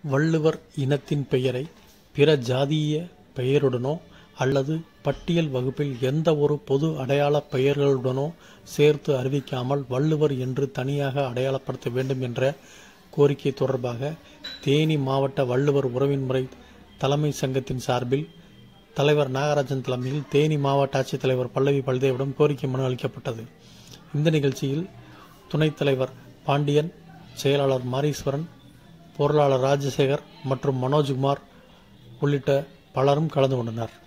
வள்ளுவர் இனத்தின் பெயரை பிற ஜாதிய பெயருடனோ அல்லது பட்டியல் வகுப்பில் எந்த ஒரு பொது அடையாளப் பெயர்களுடனோ சேர்த்து அறிவிக்காமல் வள்ளுவர் என்று தனியாக அடையாளப்படுத்த வேண்டும் என்ற கோரிக்கை தொடர்பாக தேனி மாவட்ட வள்ளுவர் உறவின்முறை தலைமை சங்கத்தின் சார்பில் தலைவர் நாகராஜன் தலைமையில் தேனி மாவட்ட ஆட்சித்தலைவர் பல்லவி பல்தேவிடம் கோரிக்கை மனு அளிக்கப்பட்டது இந்த நிகழ்ச்சியில் துணைத் தலைவர் பாண்டியன் செயலாளர் மாரீஸ்வரன் பொருளாளர் ராஜசேகர் மற்றும் மனோஜ்குமார் உள்ளிட்ட பலரும் கலந்து கொண்டனர்